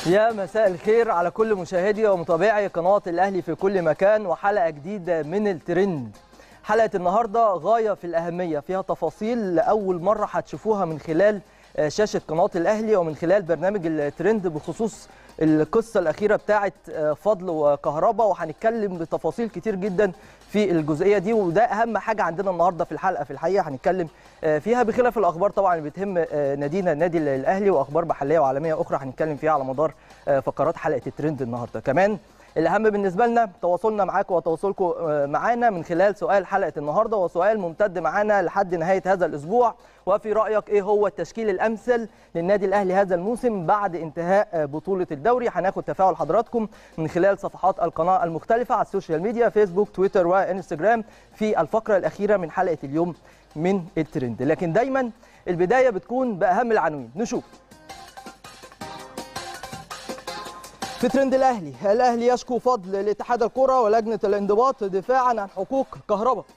يا مساء الخير على كل مشاهدي ومتابعي قناة الأهلي في كل مكان وحلقة جديدة من الترند حلقة النهاردة غاية في الأهمية فيها تفاصيل لأول مرة هتشوفوها من خلال شاشة قناة الأهلي ومن خلال برنامج الترند بخصوص القصة الأخيرة بتاعة فضل وكهربا وهنتكلم بتفاصيل كتير جدا في الجزئية دي وده أهم حاجة عندنا النهاردة في الحلقة في الحقيقة هنتكلم فيها بخلاف الأخبار طبعا اللي بتهم نادينا النادي الأهلي وأخبار محلية وعالمية أخرى هنتكلم فيها على مدار فقرات حلقة الترند النهاردة كمان الأهم بالنسبة لنا تواصلنا معاكم وتواصلكم معانا من خلال سؤال حلقة النهاردة وسؤال ممتد معانا لحد نهاية هذا الأسبوع وفي رأيك إيه هو التشكيل الأمثل للنادي الأهلي هذا الموسم بعد انتهاء بطولة الدوري هناخد تفاعل حضراتكم من خلال صفحات القناة المختلفة على السوشيال ميديا فيسبوك تويتر وإنستجرام في الفقرة الأخيرة من حلقة اليوم من الترند لكن دايما البداية بتكون بأهم العناوين نشوف في ترند الاهلي الاهلي يشكو فضل لاتحاد الكره ولجنه الانضباط دفاعا عن حقوق كهرباء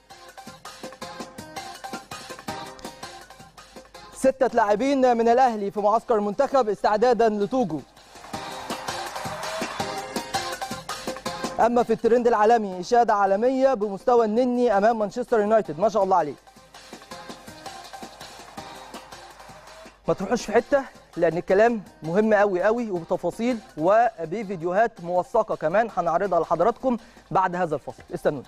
ستة لاعبين من الاهلي في معسكر المنتخب استعدادا لتوجو اما في الترند العالمي اشاده عالميه بمستوى النني امام مانشستر يونايتد ما شاء الله عليه ما تروحوش في حته لان الكلام مهم قوي قوي وبتفاصيل وبفيديوهات موثقه كمان هنعرضها لحضراتكم بعد هذا الفصل استنونا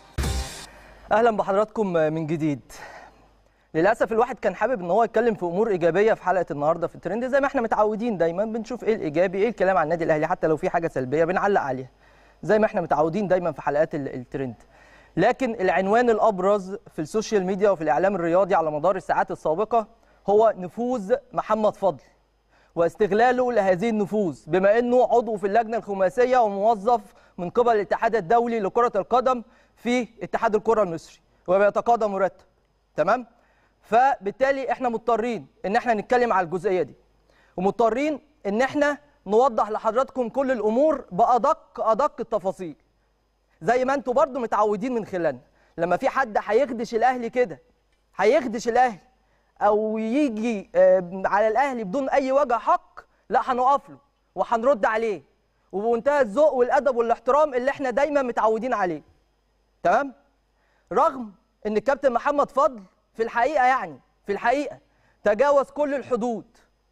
اهلا بحضراتكم من جديد للاسف الواحد كان حابب ان هو يتكلم في امور ايجابيه في حلقه النهارده في الترند زي ما احنا متعودين دايما بنشوف ايه الايجابي ايه الكلام عن النادي الاهلي حتى لو في حاجه سلبيه بنعلق عليها زي ما احنا متعودين دايما في حلقات الترند لكن العنوان الابرز في السوشيال ميديا وفي الاعلام الرياضي على مدار الساعات السابقه هو نفوذ محمد فضل واستغلاله لهذه النفوذ بما انه عضو في اللجنه الخماسيه وموظف من قبل الاتحاد الدولي لكره القدم في اتحاد الكره المصري وبيتقاضى مرتب تمام فبالتالي احنا مضطرين ان احنا نتكلم على الجزئيه دي ومضطرين ان احنا نوضح لحضراتكم كل الامور بادق ادق التفاصيل زي ما انتم برضو متعودين من خلالنا لما في حد هيخدش الاهلي كده هيخدش الاهلي او يجي على الاهلي بدون اي وجه حق لا هنقف له وهنرد عليه وبمنتهى الذوق والادب والاحترام اللي احنا دايما متعودين عليه تمام رغم ان الكابتن محمد فضل في الحقيقه يعني في الحقيقه تجاوز كل الحدود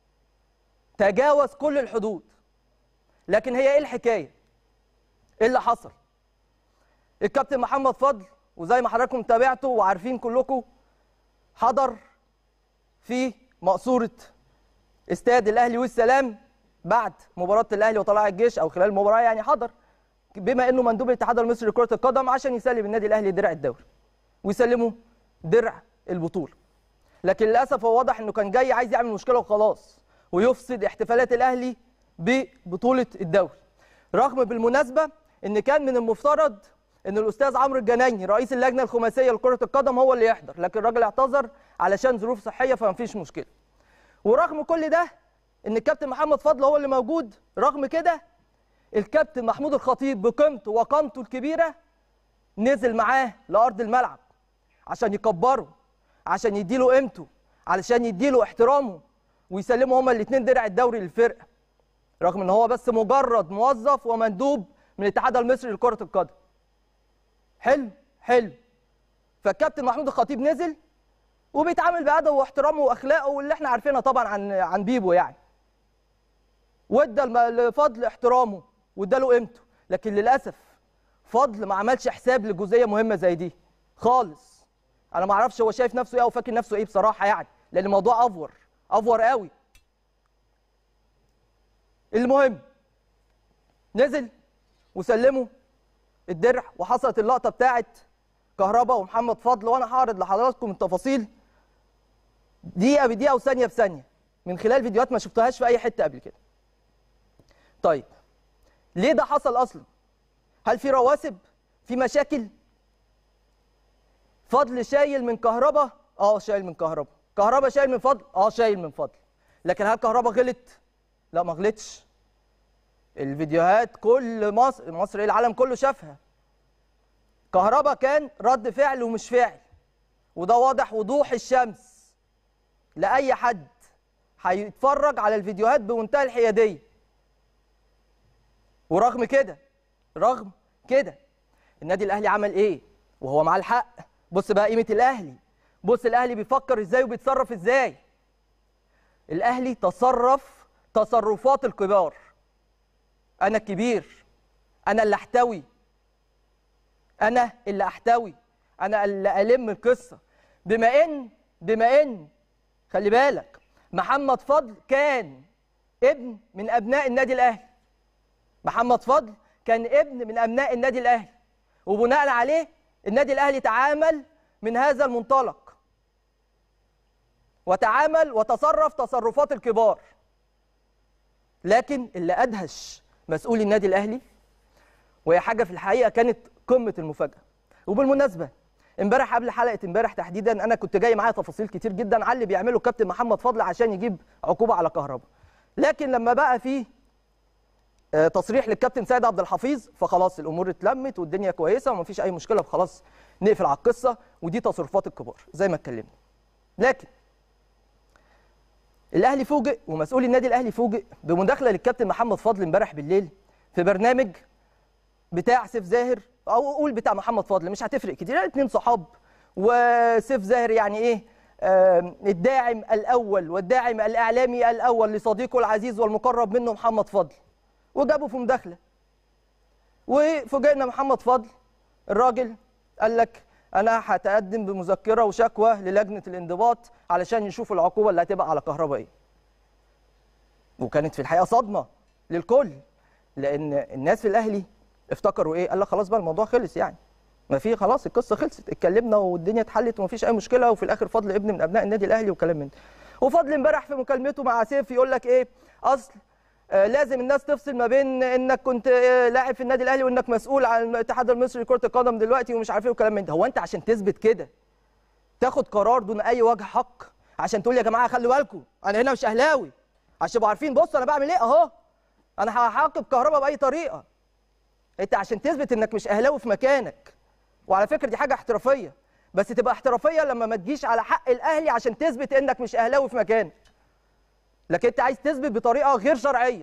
تجاوز كل الحدود لكن هي ايه الحكايه ايه اللي حصل الكابتن محمد فضل وزي ما حضراتكم تابعتوا وعارفين كلكم حضر في مقصورة استاد الأهلي والسلام بعد مباراة الأهلي وطلائع الجيش أو خلال المباراة يعني حضر بما إنه مندوب الاتحاد المصري لكرة القدم عشان يسلم النادي الأهلي درع الدوري ويسلمه درع البطولة لكن للأسف هو واضح إنه كان جاي عايز يعمل مشكلة وخلاص ويفسد احتفالات الأهلي ببطولة الدوري رغم بالمناسبة إن كان من المفترض ان الاستاذ عمرو الجنايني رئيس اللجنه الخماسيه لكره القدم هو اللي يحضر لكن الراجل اعتذر علشان ظروف صحيه فما فيش مشكله ورغم كل ده ان الكابتن محمد فضل هو اللي موجود رغم كده الكابتن محمود الخطيب بقيمته وقامته الكبيره نزل معاه لارض الملعب عشان يكبره عشان يديله قيمته علشان يديله احترامه ويسلموا هما الاثنين درع الدوري للفرقه رغم ان هو بس مجرد موظف ومندوب من الاتحاد المصري لكره القدم حلو حلو فالكابتن محمود الخطيب نزل وبيتعامل بادبه واحترامه واخلاقه واللي احنا عارفينها طبعا عن عن بيبو يعني وادى لفضل احترامه واداله قيمته لكن للاسف فضل ما عملش حساب لجزئيه مهمه زي دي خالص انا ما اعرفش هو شايف نفسه ايه او فاكر نفسه ايه بصراحه يعني لان الموضوع افور افور قوي المهم نزل وسلمه الدرع وحصلت اللقطه بتاعت كهربا ومحمد فضل وانا هعرض لحضراتكم التفاصيل دقيقه بدقيقه وثانيه بثانيه من خلال فيديوهات ما شفتهاش في اي حته قبل كده. طيب ليه ده حصل اصلا؟ هل في رواسب؟ في مشاكل؟ فضل شايل من كهربا؟ اه شايل من كهربا. كهربا شايل من فضل؟ اه شايل من فضل. لكن هل كهربا غلط؟ لا ما غلطش. الفيديوهات كل مصر مصر ايه العالم كله شافها كهربا كان رد فعل ومش فعل وده واضح وضوح الشمس لاي حد هيتفرج على الفيديوهات بمنتهى الحياديه ورغم كده رغم كده النادي الاهلي عمل ايه وهو مع الحق بص بقى قيمه الاهلي بص الاهلي بيفكر ازاي وبيتصرف ازاي الاهلي تصرف تصرفات الكبار انا الكبير انا اللي احتوي انا اللي احتوي انا اللي الم القصه بما ان بما ان خلي بالك محمد فضل كان ابن من ابناء النادي الاهلي محمد فضل كان ابن من ابناء النادي الاهلي وبناء عليه النادي الاهلي تعامل من هذا المنطلق وتعامل وتصرف تصرفات الكبار لكن اللي ادهش مسؤولي النادي الاهلي وهي حاجه في الحقيقه كانت قمه المفاجاه وبالمناسبه امبارح قبل حلقه امبارح تحديدا انا كنت جاي معايا تفاصيل كتير جدا على اللي بيعمله كابتن محمد فضل عشان يجيب عقوبه على كهربا لكن لما بقى في آه، تصريح للكابتن سيد عبد الحفيظ فخلاص الامور اتلمت والدنيا كويسه ومفيش اي مشكله فخلاص نقفل على القصه ودي تصرفات الكبار زي ما اتكلمنا لكن الاهلي فوجئ ومسؤول النادي الاهلي فوجئ بمداخله للكابتن محمد فضل امبارح بالليل في برنامج بتاع سيف زاهر او قول بتاع محمد فضل مش هتفرق كتير يعني اتنين صحاب وسيف زاهر يعني ايه آم، الداعم الاول والداعم الاعلامي الاول لصديقه العزيز والمقرب منه محمد فضل وجابوا في مداخله وفوجئنا محمد فضل الراجل قال لك انا هتقدم بمذكره وشكوى للجنه الانضباط علشان يشوفوا العقوبه اللي هتبقى على كهرباء ايه وكانت في الحقيقه صدمه للكل لان الناس في الاهلي افتكروا ايه قال لك خلاص بقى الموضوع خلص يعني ما في خلاص القصه خلصت اتكلمنا والدنيا اتحلت ومفيش اي مشكله وفي الاخر فضل ابن من ابناء النادي الاهلي وكلام من ده وفضل امبارح في مكالمته مع سيف يقول لك ايه اصل آه، لازم الناس تفصل ما بين انك كنت آه، لاعب في النادي الاهلي وانك مسؤول عن الاتحاد المصري لكره القدم دلوقتي ومش عارف ايه وكلام من ده هو انت عشان تثبت كده تاخد قرار دون اي وجه حق عشان تقول يا جماعه خلوا بالكم انا هنا مش اهلاوي عشان تبقوا عارفين بص انا بعمل ايه اهو انا هعاقب كهربا باي طريقه انت عشان تثبت انك مش اهلاوي في مكانك وعلى فكره دي حاجه احترافيه بس تبقى احترافيه لما ما تجيش على حق الاهلي عشان تثبت انك مش اهلاوي في مكانك لكن انت عايز تثبت بطريقه غير شرعيه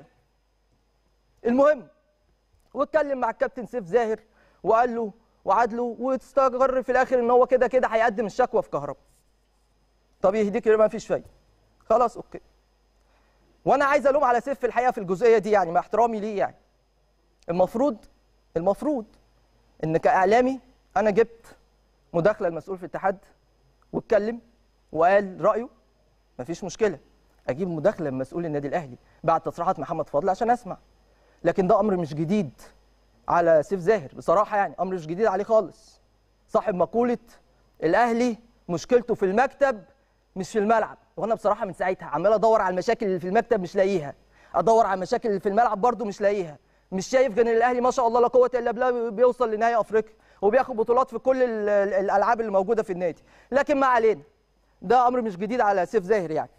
المهم واتكلم مع الكابتن سيف زاهر وقال له وعد له واستقر في الاخر ان هو كده كده هيقدم الشكوى في كهرباء طب يهديك ما فيش فايده خلاص اوكي وانا عايز الوم على سيف في الحقيقه في الجزئيه دي يعني مع احترامي ليه يعني المفروض المفروض ان كاعلامي انا جبت مداخله المسؤول في الاتحاد واتكلم وقال رايه مفيش مشكله اجيب مداخله من مسؤول النادي الاهلي بعد تصريحات محمد فضل عشان اسمع لكن ده امر مش جديد على سيف زاهر بصراحه يعني امر مش جديد عليه خالص صاحب مقوله الاهلي مشكلته في المكتب مش في الملعب وانا بصراحه من ساعتها عمال ادور على المشاكل اللي في المكتب مش لاقيها ادور على المشاكل اللي في الملعب برضو مش لاقيها مش شايف غير ان الاهلي ما شاء الله لا قوه الا بالله بيوصل لنهائي افريقيا وبياخد بطولات في كل ال- ال- الالعاب اللي موجوده في النادي لكن ما علينا ده امر مش جديد على سيف زاهر يعني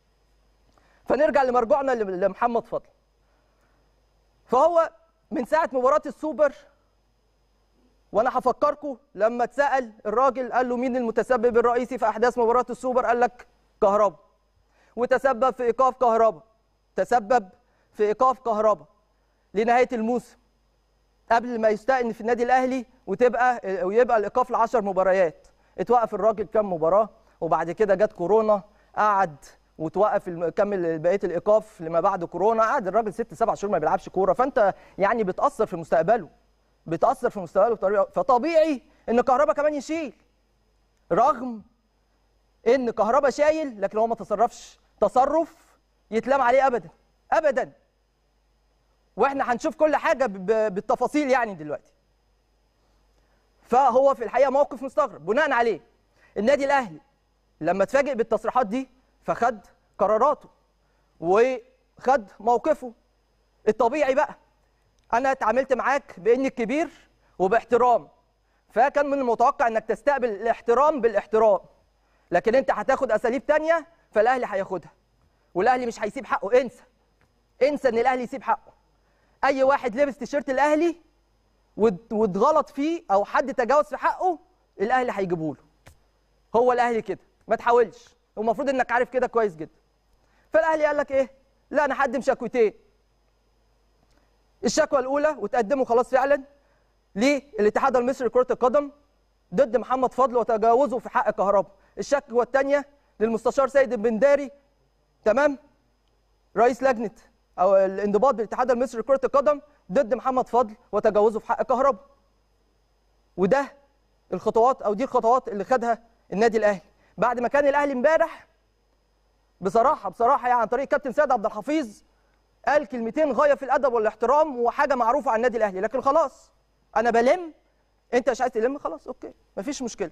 فنرجع لمرجوعنا ل- لمحمد فضل فهو من ساعه مباراه السوبر وانا هفكركم لما اتسال الراجل قال له مين المتسبب الرئيسي في احداث مباراه السوبر قال لك كهربا وتسبب في ايقاف كهربا تسبب في ايقاف كهربا لنهايه الموسم قبل ما يستأنف في النادي الاهلي وتبقى ويبقى الايقاف ل 10 مباريات اتوقف الراجل كام مباراه وبعد كده جت كورونا قعد وتوقف الم- كمل بقيه الايقاف لما بعد كورونا قعد الراجل ست سبع شهور ما بيلعبش كوره فانت يعني بتاثر في مستقبله بتاثر في مستقبله بطريقه فطبيعي ان كهربا كمان يشيل رغم ان كهربا شايل لكن هو ما تصرفش تصرف يتلام عليه ابدا ابدا واحنا هنشوف كل حاجه ب- ب- بالتفاصيل يعني دلوقتي فهو في الحقيقه موقف مستغرب بناء عليه النادي الاهلي لما اتفاجئ بالتصريحات دي فخد قراراته وخد موقفه الطبيعي بقى انا اتعاملت معاك باني الكبير وباحترام فكان من المتوقع انك تستقبل الاحترام بالاحترام لكن انت هتاخد اساليب تانية فالاهلي هياخدها والاهلي مش هيسيب حقه انسى انسى ان الاهلي يسيب حقه اي واحد لبس تيشيرت الاهلي وات- واتغلط فيه او حد تجاوز في حقه الاهلي هيجيبه له هو الاهلي كده ما تحاولش والمفروض انك عارف كده كويس جدا فالاهلي قال لك ايه لا انا هقدم شكوتين الشكوى الاولى وتقدموا خلاص فعلا للاتحاد المصري لكره القدم ضد محمد فضل وتجاوزه في حق كهربا الشكوى الثانيه للمستشار سيد البنداري تمام رئيس لجنه او الانضباط بالاتحاد المصري لكره القدم ضد محمد فضل وتجاوزه في حق كهربا وده الخطوات او دي الخطوات اللي خدها النادي الاهلي بعد ما كان الاهلي امبارح بصراحه بصراحه يعني عن طريق كابتن سيد عبد الحفيظ قال كلمتين غايه في الادب والاحترام وحاجه معروفه عن النادي الاهلي لكن خلاص انا بلم انت مش عايز تلم خلاص اوكي مفيش مشكله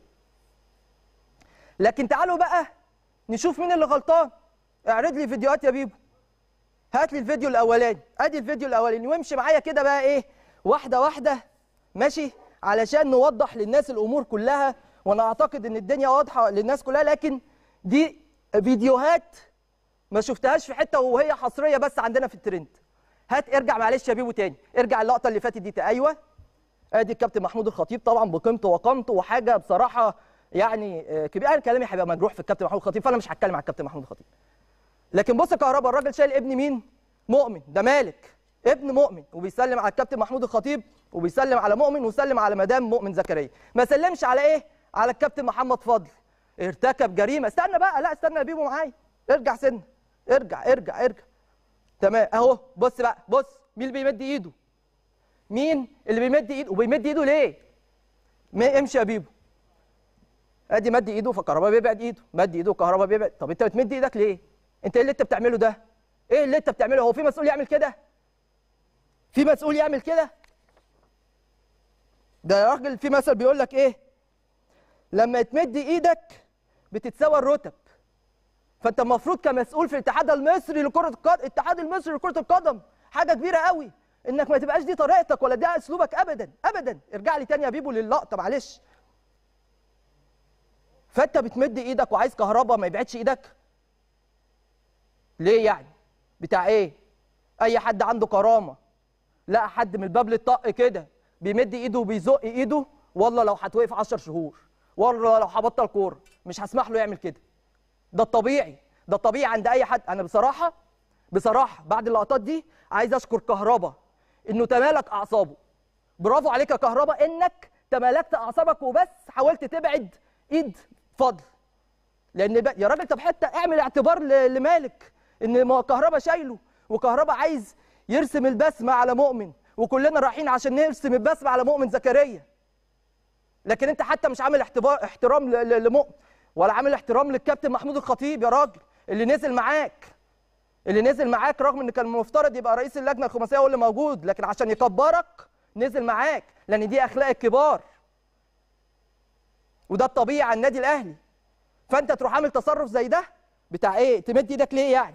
لكن تعالوا بقى نشوف مين اللي غلطان اعرض لي فيديوهات يا بيبو هات لي الفيديو الاولاني ادي الفيديو الاولاني وامشي معايا كده بقى ايه واحده واحده ماشي علشان نوضح للناس الامور كلها وانا اعتقد ان الدنيا واضحه للناس كلها لكن دي فيديوهات ما شفتهاش في حته وهي حصريه بس عندنا في الترند هات ارجع معلش يا بيبو تاني ارجع اللقطه اللي فاتت دي تا- ايوه ادي الكابتن محمود الخطيب طبعا بقيمته وقامته وحاجه بصراحه يعني آه، كبير انا كلامي هيبقى مجروح في الكابتن محمود الخطيب فانا مش هتكلم على الكابتن محمود الخطيب لكن بص كهربا الراجل شايل ابن مين مؤمن ده مالك ابن مؤمن وبيسلم على الكابتن محمود الخطيب وبيسلم على مؤمن وسلم على مدام مؤمن زكريا ما سلمش على ايه على الكابتن محمد فضل ارتكب جريمه استنى بقى لا استنى يا بيبو معايا ارجع سنه ارجع ارجع ارجع تمام اهو بص بقى بص مين اللي بيمد ايده مين اللي بيمد ايده وبيمد ايده ليه ما امشي يا بيبو ادي مد ايده فكهرباء بيبعد ايده مد ايده وكهرباء بيبعد طب انت بتمد ايدك ليه انت ايه اللي انت بتعمله ده ايه اللي انت بتعمله هو في مسؤول يعمل كده في مسؤول يعمل كده ده يا راجل في مثل بيقول لك ايه لما تمد ايدك بتتساوى الرتب فانت المفروض كمسؤول في الاتحاد المصري لكره القدم الاتحاد المصري لكره القدم حاجه كبيره قوي انك ما تبقاش دي طريقتك ولا ده اسلوبك ابدا ابدا ارجع لي تاني يا بيبو للقطه معلش فانت بتمد ايدك وعايز كهرباء ما يبعدش ايدك ليه يعني بتاع ايه اي حد عنده كرامه لا حد من الباب للطق كده بيمد ايده وبيزق ايده والله لو هتوقف 10 شهور والله لو هبطل كوره مش هسمح له يعمل كده ده الطبيعي ده الطبيعي عند اي حد انا بصراحه بصراحه بعد اللقطات دي عايز اشكر كهربا انه تمالك اعصابه برافو عليك يا كهربا انك تمالكت اعصابك وبس حاولت تبعد ايد فضل لان بقى يا راجل طب حتى اعمل اعتبار ل- لمالك ان ما كهربا شايله وكهربا عايز يرسم البسمه على مؤمن وكلنا رايحين عشان نرسم البسمه على مؤمن زكريا لكن انت حتى مش عامل احتبا- احترام ل- ل- لمؤمن ولا عامل احترام للكابتن محمود الخطيب يا راجل اللي نزل معاك اللي نزل معاك رغم ان كان المفترض يبقى رئيس اللجنه الخماسيه هو اللي موجود لكن عشان يكبرك نزل معاك لان دي اخلاق الكبار وده الطبيعي على النادي الاهلي فانت تروح عامل تصرف زي ده بتاع ايه تمد ايدك ليه يعني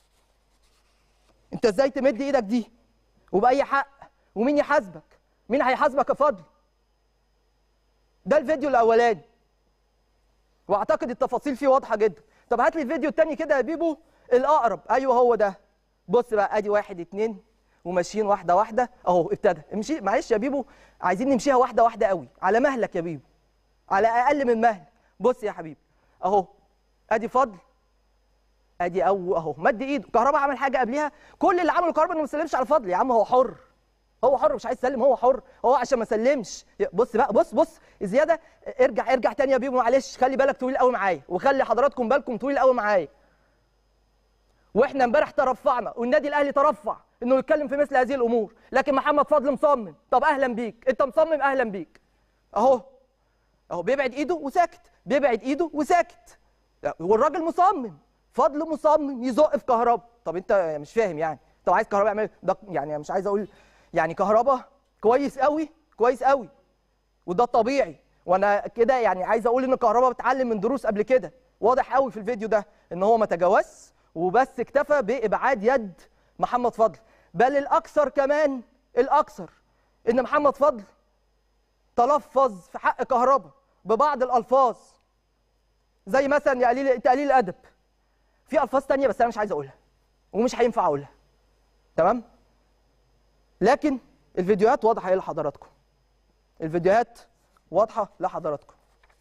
انت ازاي تمد ايدك دي وباي حق ومين يحاسبك مين هيحاسبك يا فضل ده الفيديو الاولاني واعتقد التفاصيل فيه واضحه جدا طب هات لي الفيديو التاني كده يا بيبو الاقرب ايوه هو ده بص بقى ادي واحد اتنين وماشيين واحده واحده اهو ابتدى امشي معلش يا بيبو عايزين نمشيها واحده واحده قوي على مهلك يا بيبو على اقل من مهل بص يا حبيبي اهو ادي فضل ادي او اهو مد ايده كهربا عمل حاجه قبليها كل اللي عمله كهربا انه ما سلمش على فضل يا عم هو حر هو حر مش عايز يسلم هو حر هو عشان ما سلمش بص بقى بص بص زياده ارجع ارجع تاني يا بيبو معلش خلي بالك طويل قوي معايا وخلي حضراتكم بالكم طويل قوي معايا واحنا امبارح ترفعنا والنادي الاهلي ترفع انه يتكلم في مثل هذه الامور لكن محمد فضل مصمم طب اهلا بيك انت مصمم اهلا بيك اهو اهو بيبعد ايده وساكت بيبعد ايده وساكت لا، والراجل مصمم فضل مصمم يزق في كهربا طب انت مش فاهم يعني طب عايز كهربا يعمل ده يعني مش عايز اقول يعني كهربا كويس قوي كويس قوي وده الطبيعي وانا كده يعني عايز اقول ان كهربا بتعلم من دروس قبل كده واضح قوي في الفيديو ده ان هو ما تجاوزش وبس اكتفى بابعاد يد محمد فضل بل الاكثر كمان الاكثر ان محمد فضل تلفظ في حق كهربا ببعض الالفاظ زي مثلا يا قليل تقليل الادب في الفاظ تانية بس انا مش عايز اقولها ومش هينفع اقولها تمام لكن الفيديوهات واضحه ايه لحضراتكم الفيديوهات واضحه لحضراتكم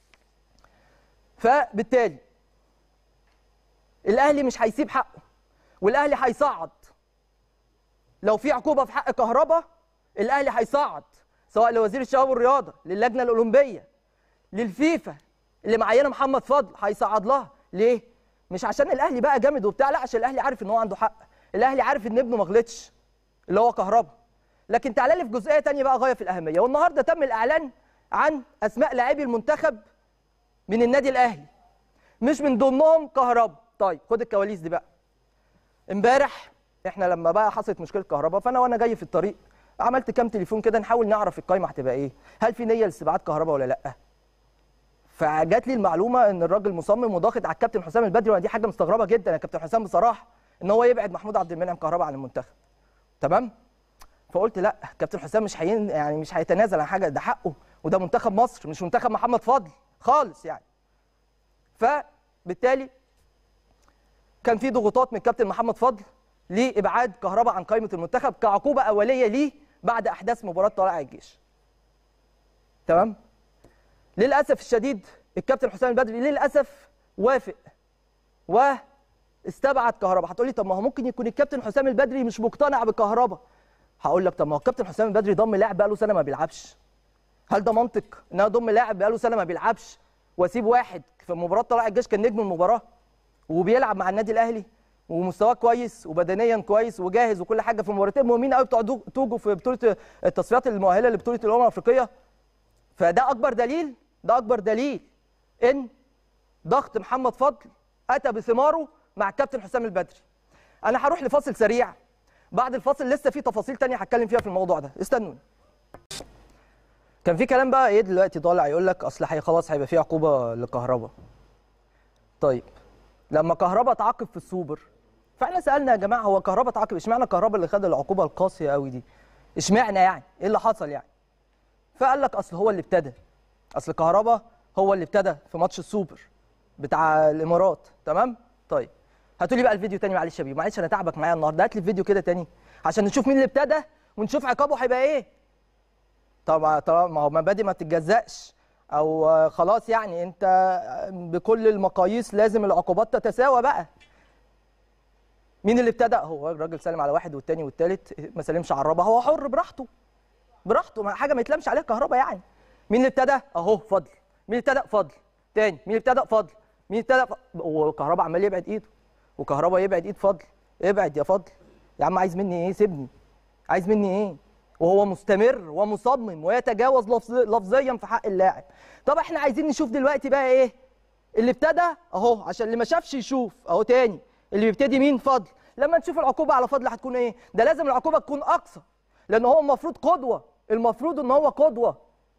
فبالتالي الاهلي مش هيسيب حقه والاهلي هيصعد لو في عقوبه في حق كهربا الاهلي هيصعد سواء لوزير الشباب والرياضه للجنه الاولمبيه للفيفا اللي معينه محمد فضل هيصعد لها ليه مش عشان الاهلي بقى جامد وبتاع لا عشان الاهلي عارف ان هو عنده حق الاهلي عارف ان ابنه ما غلطش اللي هو كهربا لكن تعالى لي في جزئيه تانية بقى غايه في الاهميه والنهارده تم الاعلان عن اسماء لاعبي المنتخب من النادي الاهلي مش من ضمنهم كهربا طيب خد الكواليس دي بقى امبارح احنا لما بقى حصلت مشكله كهرباء فانا وانا جاي في الطريق عملت كام تليفون كده نحاول نعرف القايمه هتبقى ايه هل في نيه لاستبعاد كهرباء ولا لا فجات لي المعلومه ان الراجل مصمم وضاغط على الكابتن حسام البدري وانا دي حاجه مستغربه جدا يا كابتن حسام بصراحه ان هو يبعد محمود عبد المنعم كهرباء عن المنتخب تمام فقلت لا كابتن حسام مش هين يعني مش هيتنازل عن حاجه ده حقه وده منتخب مصر مش منتخب محمد فضل خالص يعني فبالتالي كان في ضغوطات من الكابتن محمد فضل لابعاد كهرباء عن قائمه المنتخب كعقوبه اوليه ليه بعد احداث مباراه طلائع الجيش تمام للاسف الشديد الكابتن حسام البدري للاسف وافق واستبعد كهرباء هتقولي طب ما هو ممكن يكون الكابتن حسام البدري مش مقتنع بكهرباء هقول لك طب ما هو الكابتن حسام البدري ضم لاعب بقاله سنه ما بيلعبش هل ده منطق ان انا اضم لاعب بقاله سنه ما بيلعبش واسيب واحد في مباراه طلائع الجيش كان نجم المباراه وبيلعب مع النادي الاهلي ومستواه كويس وبدنيا كويس وجاهز وكل حاجه في مباراتين مهمين قوي بتوع توجو في بطوله التصفيات المؤهله لبطوله الامم الافريقيه فده اكبر دليل ده اكبر دليل ان ضغط محمد فضل اتى بثماره مع الكابتن حسام البدري انا هروح لفاصل سريع بعد الفاصل لسه في تفاصيل تانية هتكلم فيها في الموضوع ده استنوني كان في كلام بقى ايه دلوقتي طالع يقول لك اصل هي خلاص هيبقى في عقوبه لكهربا طيب لما كهربا اتعاقب في السوبر فاحنا سالنا يا جماعه هو كهربا اتعاقب اشمعنى كهربا اللي خد العقوبه القاسيه قوي دي اشمعنى يعني ايه اللي حصل يعني فقال لك اصل هو اللي ابتدى اصل كهربا هو اللي ابتدى في ماتش السوبر بتاع الامارات تمام طيب هاتوا لي بقى الفيديو تاني معلش يا بيبو معلش انا تعبك معايا النهارده هات لي الفيديو كده تاني عشان نشوف مين اللي ابتدى ونشوف عقابه هيبقى ايه طبعا طبعا ما هو مبادئ ما بتتجزأش او خلاص يعني انت بكل المقاييس لازم العقوبات تتساوى بقى مين اللي ابتدى هو الراجل سلم على واحد والتاني والتالت ما سلمش على الرابع هو حر براحته براحته ما حاجه ما يتلمش عليها كهرباء يعني مين اللي ابتدى اهو فضل مين اللي ابتدى فضل تاني مين اللي ابتدى فضل مين اللي ابتدى وكهرباء عمال يبعد ايده وكهرباء يبعد ايد فضل ابعد يا فضل يا عم عايز مني ايه سيبني عايز مني ايه وهو مستمر ومصمم ويتجاوز لفظ لفظيا في حق اللاعب طب احنا عايزين نشوف دلوقتي بقى ايه اللي ابتدى اهو عشان اللي ما شافش يشوف اهو تاني اللي بيبتدي مين فضل لما نشوف العقوبه على فضل هتكون ايه ده لازم العقوبه تكون اقصى لان هو المفروض قدوه المفروض ان هو قدوه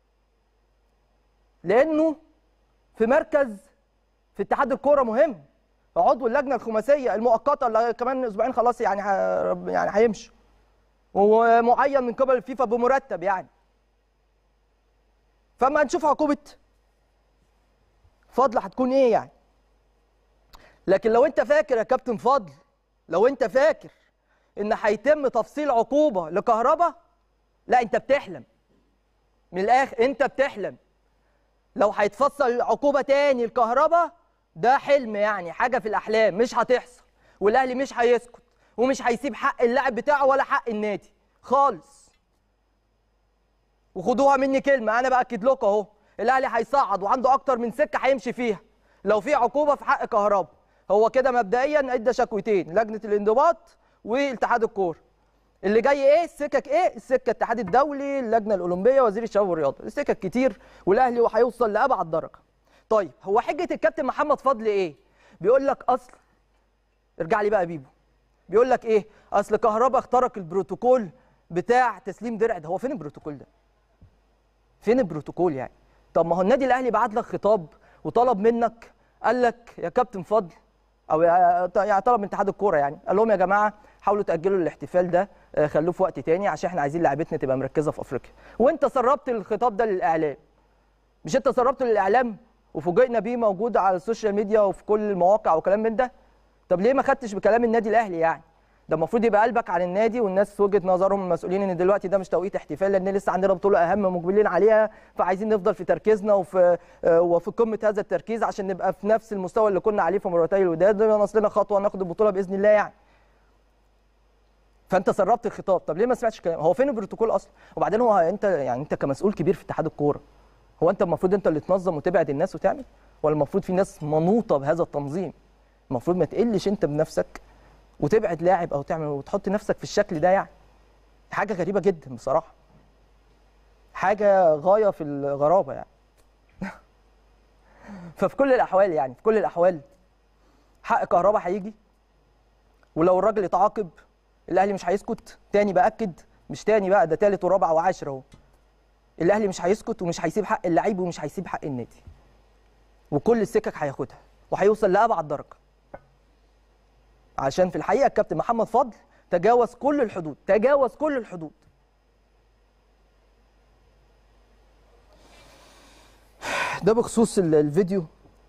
لانه في مركز في اتحاد الكوره مهم عضو اللجنه الخماسيه المؤقته اللي كمان اسبوعين خلاص يعني يعني هيمشوا ومعين من قبل الفيفا بمرتب يعني فما نشوف عقوبه فضل هتكون ايه يعني لكن لو انت فاكر يا كابتن فضل لو انت فاكر ان هيتم تفصيل عقوبه لكهربا لا انت بتحلم من الاخر انت بتحلم لو هيتفصل عقوبه تاني لكهربا ده حلم يعني حاجه في الاحلام مش هتحصل والاهلي مش هيسكت ومش هيسيب حق اللاعب بتاعه ولا حق النادي خالص وخدوها مني كلمه انا باكد لكم اهو الاهلي هيصعد وعنده اكتر من سكه هيمشي فيها لو في عقوبه في حق كهربا هو كده مبدئيا ادى شكوتين لجنه الانضباط والاتحاد الكوره اللي جاي ايه السكك ايه السكه الاتحاد الدولي اللجنه الاولمبيه وزير الشباب والرياضه السكك كتير والاهلي هيوصل لابعد درجه طيب هو حجه الكابتن محمد فضل ايه بيقول لك اصل ارجع لي بقى بيبو بيقول لك ايه اصل كهربا اخترق البروتوكول بتاع تسليم درع ده هو فين البروتوكول ده فين البروتوكول يعني طب ما هو النادي الاهلي بعت لك خطاب وطلب منك قال لك يا كابتن فضل او يعني طلب من اتحاد الكوره يعني قال لهم يا جماعه حاولوا تاجلوا الاحتفال ده خلوه في وقت تاني عشان احنا عايزين لعيبتنا تبقى مركزه في افريقيا وانت سربت الخطاب ده للاعلام مش انت سربته للاعلام وفوجئنا بيه موجود على السوشيال ميديا وفي كل المواقع وكلام من ده طب ليه ما خدتش بكلام النادي الاهلي يعني ده المفروض يبقى قلبك على النادي والناس وجهه نظرهم المسؤولين ان دلوقتي ده مش توقيت احتفال لان لسه عندنا بطوله اهم مقبلين عليها فعايزين نفضل في تركيزنا وفي وفي قمه هذا التركيز عشان نبقى في نفس المستوى اللي كنا عليه في مباراتي الوداد ناقص لنا خطوه ناخد البطوله باذن الله يعني فانت سربت الخطاب طب ليه ما سمعتش كلام هو فين البروتوكول اصلا وبعدين هو انت يعني انت كمسؤول كبير في اتحاد الكوره هو انت المفروض انت اللي تنظم وتبعد الناس وتعمل ولا المفروض في ناس منوطه بهذا التنظيم المفروض ما تقلش انت بنفسك وتبعد لاعب او تعمل وتحط نفسك في الشكل ده يعني حاجه غريبه جدا بصراحه حاجه غايه في الغرابه يعني ففي كل الاحوال يعني في كل الاحوال حق كهربا هيجي ولو الراجل اتعاقب الاهلي مش هيسكت تاني باكد مش تاني بقى ده تالت ورابع وعاشر اهو الاهلي مش هيسكت ومش هيسيب حق اللعيب ومش هيسيب حق النادي وكل السكك هياخدها وهيوصل لابعد درجه عشان في الحقيقه الكابتن محمد فضل تجاوز كل الحدود تجاوز كل الحدود ده بخصوص ال- الفيديو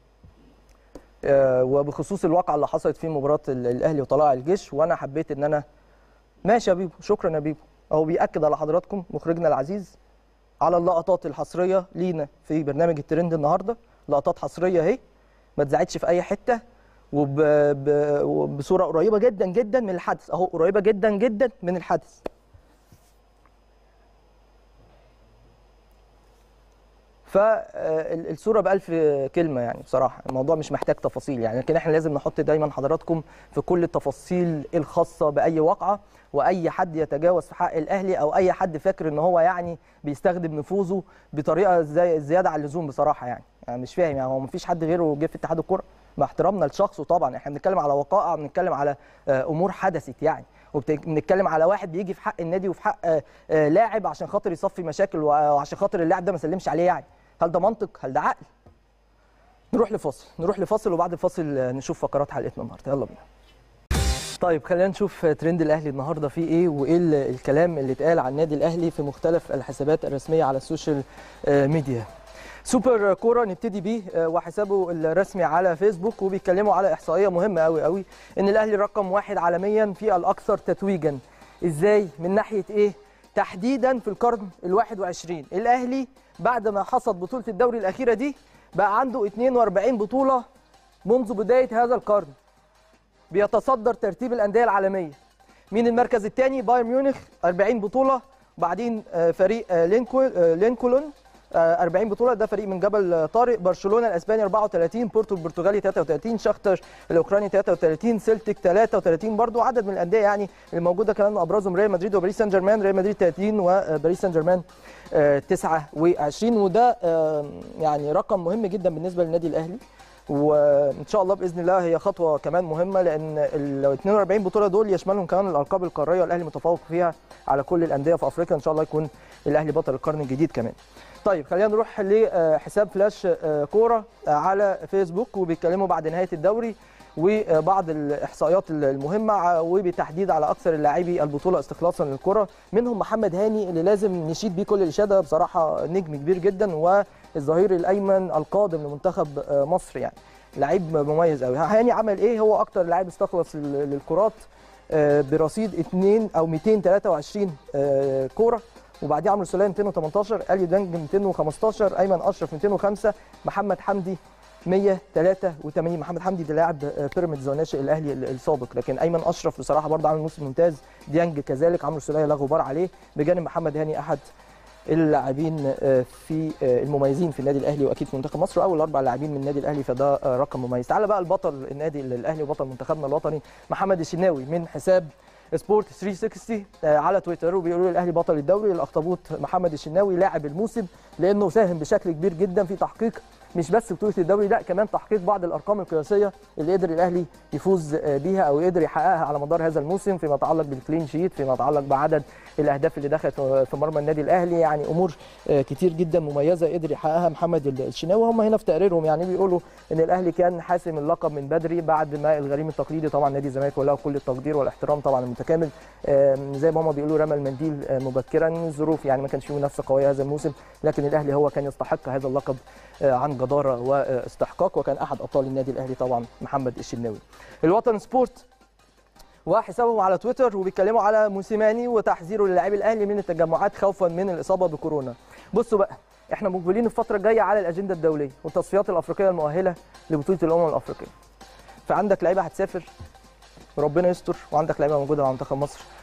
آه، وبخصوص الواقعه اللي حصلت في مباراه ال- الاهلي وطلائع الجيش وانا حبيت ان انا ماشي يا بيبو شكرا يا بيبو اهو بياكد على حضراتكم مخرجنا العزيز على اللقطات الحصريه لينا في برنامج الترند النهارده لقطات حصريه اهي ما اتذاعتش في اي حته وب... ب... وبصوره قريبه جدا جدا من الحدث اهو قريبه جدا جدا من الحدث فالصوره بألف كلمه يعني بصراحه الموضوع مش محتاج تفاصيل يعني لكن احنا لازم نحط دايما حضراتكم في كل التفاصيل الخاصه باي واقعه واي حد يتجاوز في حق الاهلي او اي حد فاكر ان هو يعني بيستخدم نفوذه بطريقه زي زياده عن اللزوم بصراحه يعني, يعني مش فاهم يعني هو مفيش حد غيره جه في اتحاد الكوره مع احترامنا لشخصه طبعا احنا بنتكلم على وقائع بنتكلم على آه، امور حدثت يعني وبنتكلم على واحد بيجي في حق النادي وفي حق آه، آه، لاعب عشان خاطر يصفي مشاكل وعشان خاطر اللاعب ده ما سلمش عليه يعني هل ده منطق هل ده عقل نروح لفاصل نروح لفاصل وبعد الفاصل آه، نشوف فقرات حلقتنا النهارده يلا بينا طيب خلينا نشوف ترند الاهلي النهارده فيه ايه وايه ال- الكلام اللي اتقال عن النادي الاهلي في مختلف الحسابات الرسميه على السوشيال آه، ميديا سوبر كوره نبتدي بيه آه، وحسابه الرسمي على فيسبوك وبيتكلموا على احصائيه مهمه قوي قوي ان الاهلي رقم واحد عالميا في الاكثر تتويجا ازاي من ناحيه ايه تحديدا في القرن ال21 الاهلي بعد ما حصد بطوله الدوري الاخيره دي بقى عنده 42 بطوله منذ بدايه هذا القرن بيتصدر ترتيب الانديه العالميه مين المركز الثاني بايرن ميونخ 40 بطوله بعدين آه، فريق آه، لينكول آه، لينكولن آه، 40 بطوله ده فريق من جبل آه، طارق برشلونه الاسباني 34 بورتو البرتغالي 33 شختر الاوكراني 33 سيلتيك 33 برضو عدد من الانديه يعني اللي موجوده كمان ابرزهم ريال مدريد وباريس سان جيرمان ريال مدريد 30 وباريس سان جيرمان آه، 29 وده آه، يعني رقم مهم جدا بالنسبه للنادي الاهلي وان شاء الله باذن الله هي خطوه كمان مهمه لان ال 42 بطوله دول يشملهم كمان الالقاب القاريه والاهلي متفوق فيها على كل الانديه في افريقيا ان شاء الله يكون الاهلي بطل القرن الجديد كمان. طيب خلينا نروح لحساب فلاش آه، كوره آه، على فيسبوك وبيتكلموا بعد نهايه الدوري وبعض الاحصائيات المهمه ع- وبالتحديد على اكثر اللاعبي البطوله استخلاصا للكره منهم محمد هاني اللي لازم نشيد بيه كل الاشاده بصراحه نجم كبير جدا والظهير الايمن القادم لمنتخب آه، مصر يعني لعيب مميز قوي هاني عمل ايه هو اكتر لاعب استخلص لل- للكرات آه، برصيد 2 او 223 آه، كوره وبعديه عمرو سليم 218 اليو دانج 215 ايمن اشرف 205 محمد حمدي 183 محمد حمدي ده لاعب آه، بيراميدز وناشئ الاهلي ال- السابق لكن ايمن اشرف بصراحه برضه عامل موسم ممتاز ديانج كذلك عمرو سليم لا غبار عليه بجانب محمد هاني احد اللاعبين آه، في آه، المميزين في النادي الاهلي واكيد في منتخب مصر اول اربع لاعبين من النادي الاهلي فده آه، رقم مميز تعال بقى البطل النادي الاهلي وبطل منتخبنا الوطني محمد الشناوي من حساب سبورت 360 آه، على تويتر وبيقولوا الاهلي بطل الدوري الاخطبوط محمد الشناوي لاعب الموسم لانه ساهم بشكل كبير جدا في تحقيق مش بس بطوله الدوري لا كمان تحقيق بعض الارقام القياسيه اللي قدر الاهلي يفوز آه، بيها او يقدر يحققها على مدار هذا الموسم فيما يتعلق بالكلين شيت فيما يتعلق بعدد الاهداف اللي دخلت في مرمى النادي الاهلي يعني امور آه، كتير جدا مميزه قدر يحققها محمد الشناوي هم هنا في تقريرهم يعني بيقولوا ان الاهلي كان حاسم اللقب من بدري بعد ما الغريم التقليدي طبعا نادي الزمالك وله كل التقدير والاحترام طبعا المتكامل آم، زي ما هم بيقولوا رمى المنديل آه، مبكرا ظروف يعني ما كانش فيه منافسه قويه هذا الموسم لكن الاهلي هو كان يستحق هذا اللقب آه، عن جداره واستحقاق وكان احد ابطال النادي الاهلي طبعا محمد الشناوي الوطن سبورت وحسابهم على تويتر وبيتكلموا على موسيماني وتحذيره للاعبي الاهلي من التجمعات خوفا من الاصابه بكورونا بصوا بقى احنا مقبلين الفتره الجايه على الاجنده الدوليه والتصفيات الافريقيه المؤهله لبطوله الامم الافريقيه فعندك لعيبه هتسافر ربنا يستر وعندك لعيبه موجوده مع منتخب مصر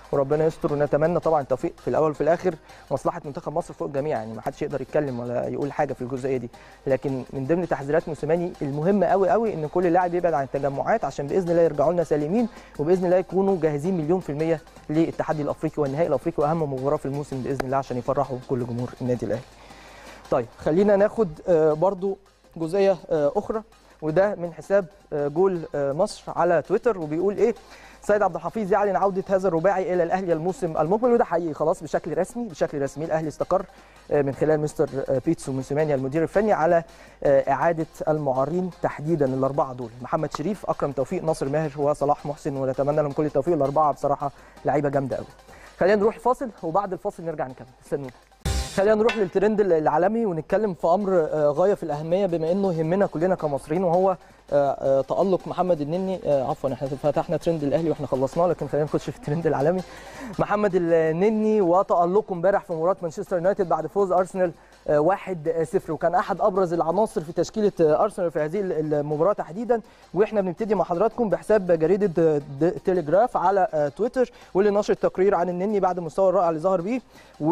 وربنا يستر ونتمنى طبعا التوفيق في الاول وفي الاخر مصلحه منتخب مصر فوق الجميع يعني ما حدش يقدر يتكلم ولا يقول حاجه في الجزئيه دي لكن من ضمن تحذيرات موسيماني المهم قوي قوي ان كل لاعب يبعد عن التجمعات عشان باذن الله يرجعوا لنا سالمين وباذن الله يكونوا جاهزين مليون في الميه للتحدي الافريقي والنهائي الافريقي واهم مباراه في الموسم باذن الله عشان يفرحوا كل جمهور النادي الاهلي. طيب خلينا ناخد آه، برضو جزئيه آه، اخرى وده من حساب آه، جول آه، مصر على تويتر وبيقول ايه سيد عبد الحفيظ يعلن عوده هذا الرباعي الى الاهلي الموسم المقبل وده حقيقي خلاص بشكل رسمي بشكل رسمي الاهلي استقر آه، من خلال مستر آه، بيتسو موسيماني المدير الفني على آه، اعاده المعارين تحديدا الاربعه دول محمد شريف اكرم توفيق ناصر ماهر وصلاح محسن ونتمنى لهم كل التوفيق الاربعه بصراحه لعيبه جامده قوي خلينا نروح فاصل وبعد الفاصل نرجع نكمل استنونا خلينا نروح للترند العالمي ونتكلم في امر آه، غايه في الاهميه بما انه يهمنا كلنا كمصريين وهو آه، آه، تالق محمد النني آه، عفوا احنا فتحنا ترند الاهلي واحنا خلصناه لكن خلينا نخش في الترند العالمي محمد النني وتالقه امبارح في مباراه مانشستر يونايتد بعد فوز ارسنال آه، 1-0 وكان احد ابرز العناصر في تشكيله آه، ارسنال في هذه المباراه تحديدا واحنا بنبتدي مع حضراتكم بحساب جريده د- تيليجراف على آه، تويتر واللي نشر تقرير عن النني بعد المستوى الرائع اللي ظهر بيه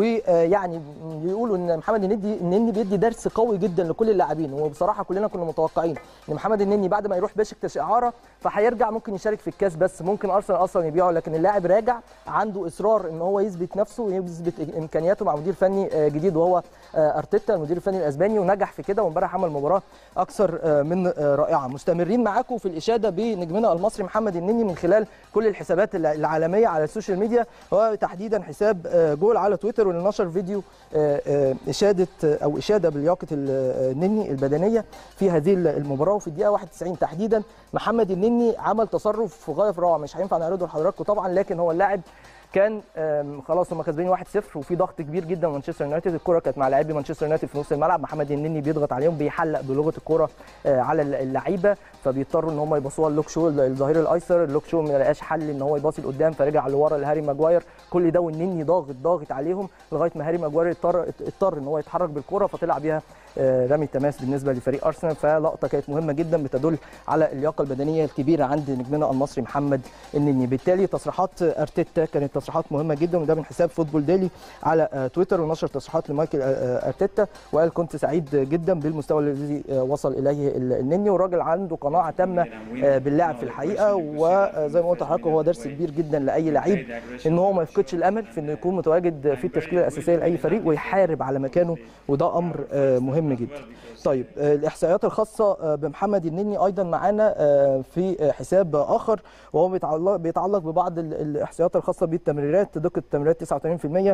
ويعني بيقولوا ان محمد النني النني بيدي درس قوي جدا لكل اللاعبين وبصراحه كلنا كنا متوقعين ان محمد النني بعد ما يروح بشكتاش اعاره فهيرجع ممكن يشارك في الكاس بس ممكن ارسنال اصلا يبيعه لكن اللاعب راجع عنده اصرار ان هو يثبت نفسه ويثبت امكانياته مع مدير فني آه، جديد وهو آه، ارتيتا المدير الفني الاسباني ونجح في كده وامبارح عمل مباراه اكثر آه، من آه، رائعه مستمرين معاكم في الاشاده بنجمنا المصري محمد النني من خلال كل الحسابات الع- العالميه على السوشيال ميديا وتحديدا حساب آه، جول على تويتر واللي نشر فيديو آه، آه، اشاده آه، او اشاده بلياقه ال- آه، النني البدنيه في هذه المباراه وفي الدقيقه 91 تحديدا محمد النني عمل تصرف في غايه في الروعه مش هينفع نعرضه لحضراتكم طبعا لكن هو اللاعب كان آم، خلاص هم كسبانين 1-0 وفي ضغط كبير جدا من مانشستر يونايتد الكره كانت مع لاعبي مانشستر يونايتد في نص الملعب محمد النني بيضغط عليهم بيحلق بلغه الكره آه، على اللعيبه فبيضطروا ان هم يباصوها لوك شو الظهير الايسر لوك شو ما لقاش حل ان هو يباصي لقدام فرجع لورا لهاري ماجواير كل ده والنني ضاغط ضاغط عليهم لغايه ما هاري ماجواير اضطر اضطر ان هو يتحرك بالكره فطلع بيها آه، رمي التماس بالنسبه لفريق ارسنال فلقطه كانت مهمه جدا بتدل على اللياقه البدنيه الكبيره عند نجمنا المصري محمد النني بالتالي تصريحات ارتيتا كانت تصريحات مهمه جدا وده من حساب فوتبول ديلي على آه، تويتر ونشر تصريحات لمايكل آه، آه، ارتيتا وقال كنت سعيد جدا بالمستوى الذي آه، وصل اليه النني والراجل عنده قناعه تامه آه، باللاعب في الحقيقه وزي ما قلت لحضراتكم هو درس كبير جدا لاي لعيب ان هو ما يفقدش الامل في انه يكون متواجد في التشكيله الاساسيه لاي فريق ويحارب على مكانه وده امر آه، مهم جدا. طيب آه، الاحصائيات الخاصه آه، بمحمد النني ايضا معانا آه، في آه، حساب اخر وهو بيتعلق بيتعلق ببعض ال- الاحصائيات الخاصه بالتمريرات دقه التمريرات 89%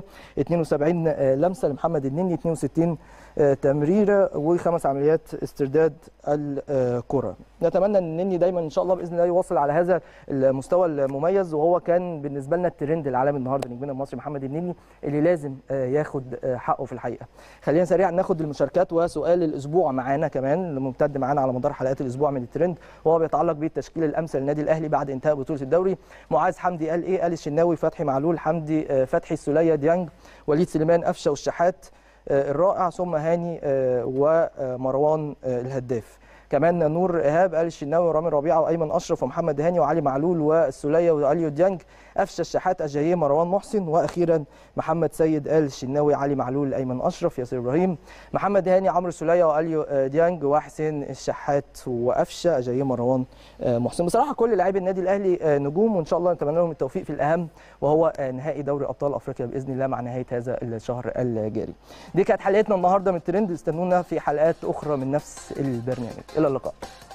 72 آه، لمسه لمحمد النني 62 آه، تمريره وخمس عمليات استرداد الكره نتمنى ان النني دايما ان شاء الله باذن الله يواصل على هذا المستوى المميز وهو كان بالنسبه لنا الترند العالمي النهارده نجمنا المصري محمد النني اللي لازم آه، ياخد آه، حقه في الحقيقه خلينا سريعا ناخد المشاركات وسؤال الاسبوع معانا كمان اللي ممتد معانا على مدار حلقات الاسبوع من الترند وهو بيتعلق بالتشكيل الامثل للنادي الاهلي بعد انتهاء بطوله الدوري معاذ حمدي قال ايه قال الشناوي فتحي معلول حمدي آه، فتحي السوليه ديانج وليد سليمان قفشه والشحات آه، الرائع ثم هاني آه، ومروان آه، الهداف كمان نور ايهاب قال الشناوي ورامي ربيعه وايمن اشرف ومحمد هاني وعلي معلول والسوليه واليو ديانج قفشه الشحات اجاييه مروان محسن واخيرا محمد سيد قال الشناوي علي معلول ايمن اشرف ياسر ابراهيم محمد هاني عمرو السوليه واليو آه، ديانج وحسين الشحات وقفشه اجاييه مروان آه، محسن بصراحه كل لاعبي النادي الاهلي آه، نجوم وان شاء الله نتمنى لهم التوفيق في الاهم وهو آه، نهائي دوري ابطال افريقيا باذن الله مع نهايه هذا الشهر الجاري دي كانت حلقتنا النهارده من الترند استنونا في حلقات اخرى من نفس البرنامج الى اللقاء